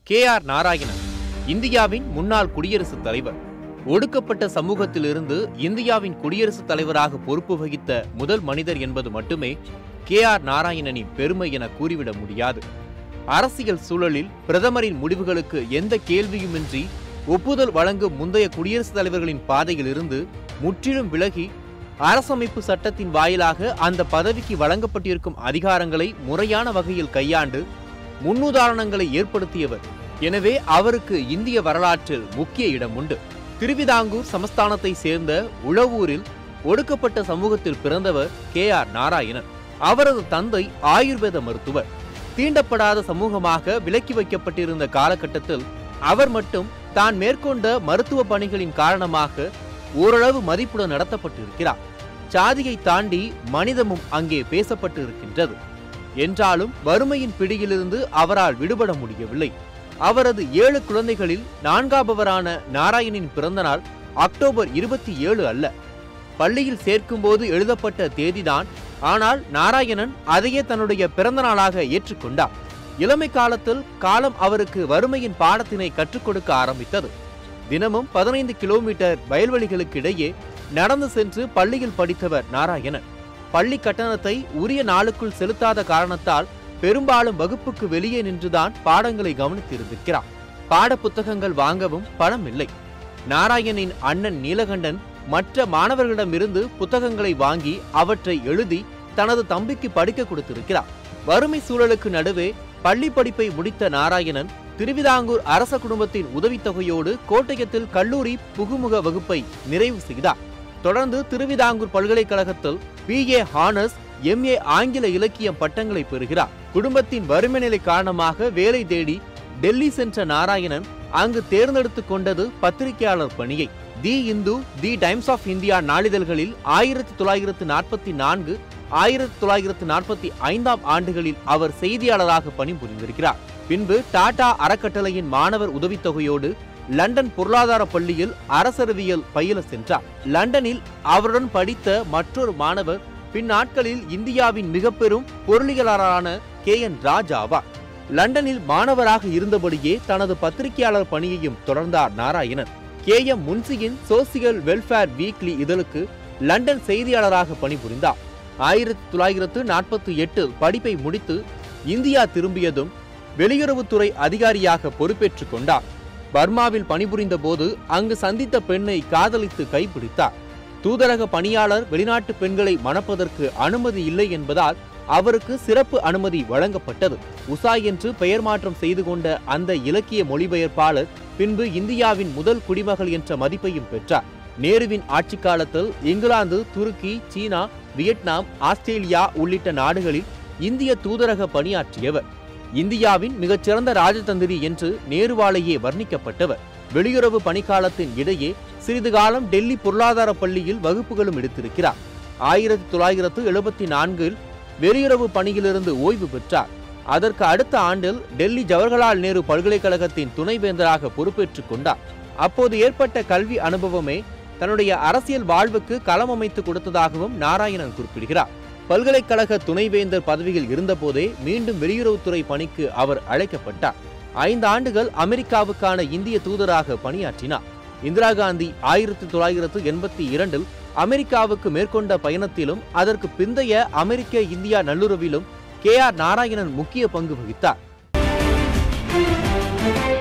K R Narayanan இந்தியாவின் முன்னாள் குடியரசுத் தலைவர் ஒடுக்கப்பட்ட சமூகத்திலிருந்து இந்தியாவின் குடியரசுத் தலைவராக பொறுப்பு வகித்த முதல் மனிதர் என்பது மட்டுமே கே ஆர் நாராயணனின் பெருமை என கூறிவிட முடியாது அரசியல் சூழலில் பிரதமரின் முடிவுகளுக்கு எந்த கேள்வியுமின்றி ஒப்புதல் வழங்கும் முந்தைய குடியரசுத் தலைவர்களின் பாதையிலிருந்து முற்றிலும் விலகி அரசமைப்பு சட்டத்தின் வாயிலாக அந்த பதவிக்கு வழங்கப்பட்டிருக்கும் அதிகாரங்களை முறையான வகையில் கையாண்டு முன்னுதாரணங்களை ஏற்படுத்தியவர் எனவே அவருக்கு இந்திய வரலாற்றில் முக்கிய இடம் உண்டு திருவிதாங்கூர் சமஸ்தானத்தை சேர்ந்த உழவூரில் ஒடுக்கப்பட்ட சமூகத்தில் பிறந்தவர் கே ஆர் நாராயணன் அவரது தந்தை ஆயுர்வேத மருத்துவர் தீண்டப்படாத சமூகமாக விலக்கி வைக்கப்பட்டிருந்த காலகட்டத்தில் அவர் மட்டும் தான் மேற்கொண்ட மருத்துவ பணிகளின் காரணமாக ஓரளவு மதிப்புடன் நடத்தப்பட்டிருக்கிறார் சாதியை தாண்டி மனிதமும் அங்கே பேசப்பட்டு இருக்கின்றது என்றாலும் வறுமையின் பிடியிலிருந்து அவரால் விடுபட முடியவில்லை அவரது ஏழு குழந்தைகளில் நான்காபவரான நாராயணின் பிறந்தநாள் அக்டோபர் இருபத்தி ஏழு அல்ல பள்ளியில் சேர்க்கும்போது எழுதப்பட்ட தேதிதான் ஆனால் நாராயணன் அதையே தன்னுடைய பிறந்த நாளாக ஏற்றுக்கொண்டார் இளமை காலத்தில் காலம் அவருக்கு வறுமையின் பாடத்தினை கற்றுக் கொடுக்க ஆரம்பித்தது தினமும் பதினைந்து கிலோமீட்டர் வயல்வெளிகளுக்கு இடையே நடந்து சென்று பள்ளியில் படித்தவர் நாராயணன் பள்ளி கட்டணத்தை உரிய நாளுக்குள் செலுத்தாத காரணத்தால் பெரும்பாலும் வகுப்புக்கு வெளியே நின்றுதான் பாடங்களை கவனித்திருந்திருக்கிறார் பாட புத்தகங்கள் வாங்கவும் பணம் இல்லை நாராயணின் அண்ணன் நீலகண்டன் மற்ற மாணவர்களிடமிருந்து புத்தகங்களை வாங்கி அவற்றை எழுதி தனது தம்பிக்கு படிக்க கொடுத்திருக்கிறார் வறுமை சூழலுக்கு நடுவே பள்ளி படிப்பை முடித்த நாராயணன் திருவிதாங்கூர் அரச குடும்பத்தின் உதவித்தொகையோடு கோட்டயத்தில் கல்லூரி புகுமுக வகுப்பை நிறைவு செய்தார் தொடர்ந்து திருவிதாங்கூர் பல்கலைக்கழகத்தில் பிஏ ஹானர்ஸ் எம்ஏ ஆங்கில இலக்கியம் பட்டங்களை பெறுகிறார் குடும்பத்தின் வறுமை நிலை காரணமாக வேலை தேடி டெல்லி சென்ற நாராயணன் அங்கு தேர்ந்தெடுத்துக் கொண்டது பத்திரிகையாளர் பணியை the Hindu the Times of India நாளிதழ்களில் ஆயிரத்தி தொள்ளாயிரத்து நாற்பத்தி நான்கு ஆயிரத்தி தொள்ளாயிரத்து நாற்பத்தி ஐந்தாம் ஆண்டுகளில் அவர் செய்தியாளராக பணிபுரிந்திருக்கிறார் பின்பு டாடா அறக்கட்டளையின் மாணவர் உதவித்தொகையோடு லண்டன் பொருளாதார பள்ளியில் அரசறிவியல் பயில சென்றார் லண்டனில் அவருடன் படித்த மற்றொரு மாணவர் பின்னாட்களில் இந்தியாவின் மிக பெரும் பொருளியலாளரான கே என் ராஜ் ஆவார் லண்டனில் மாணவராக இருந்தபடியே தனது பத்திரிகையாளர் பணியையும் தொடர்ந்தார் நாராயணன் கே எம் முன்சியின் சோசியல் வெல்ஃபேர் வீக்லி இதழுக்கு லண்டன் செய்தியாளராக பணிபுரிந்தார் ஆயிரத்தி தொள்ளாயிரத்து நாற்பத்தி எட்டு படிப்பை முடித்து இந்தியா திரும்பியதும் வெளியுறவுத்துறை அதிகாரியாக பொறுப்பேற்றுக் கொண்டார் பர்மாவில் பணிபுரிந்த போது அங்கு சந்தித்த பெண்ணை காதலித்து கைப்பிடித்தார் தூதரக பணியாளர் வெளிநாட்டு பெண்களை மணப்பதற்கு அனுமதி இல்லை என்பதால் அவருக்கு சிறப்பு அனுமதி வழங்கப்பட்டது உஷா என்று பெயர் மாற்றம் செய்து கொண்ட அந்த இலக்கிய மொழிபெயர்ப்பாளர் பின்பு இந்தியாவின் முதல் குடிமகள் என்ற மதிப்பையும் பெற்றார் நேருவின் ஆட்சி காலத்தில் இங்கிலாந்து துருக்கி சீனா வியட்நாம் ஆஸ்திரேலியா உள்ளிட்ட நாடுகளில் இந்திய தூதரக பணியாற்றியவர் இந்தியாவின் மிகச்சிறந்த ராஜதந்திரி என்று நேருவாலேயே வர்ணிக்கப்பட்டவர் வெளியுறவு பணிக்காலத்தின் இடையே சிறிது காலம் டெல்லி பொருளாதார பள்ளியில் வகுப்புகளும் எடுத்திருக்கிறார் ஆயிரத்தி தொள்ளாயிரத்து எழுபத்தி நான்கில் வெளியுறவு பணியிலிருந்து ஓய்வு பெற்றார் அதற்கு அடுத்த ஆண்டில் டெல்லி ஜவஹர்லால் நேரு பல்கலைக்கழகத்தின் துணைவேந்தராக பொறுப்பேற்றுக் கொண்டார் அப்போது ஏற்பட்ட கல்வி அனுபவமே தன்னுடைய அரசியல் வாழ்வுக்கு களம் அமைத்து கொடுத்ததாகவும் நாராயணன் குறிப்பிடுகிறார் பல்கலைக்கழக துணைவேந்தர் பதவியில் இருந்தபோதே மீண்டும் வெளியுறவுத்துறை பணிக்கு அவர் அழைக்கப்பட்டார் ஐந்து ஆண்டுகள் அமெரிக்காவுக்கான இந்திய தூதராக பணியாற்றினார் இந்திரா காந்தி ஆயிரத்தி தொள்ளாயிரத்து எண்பத்தி இரண்டில் அமெரிக்காவுக்கு மேற்கொண்ட பயணத்திலும் அதற்கு பிந்தைய அமெரிக்க இந்தியா நல்லுறவிலும் கே ஆர் நாராயணன் முக்கிய பங்கு வகித்தார்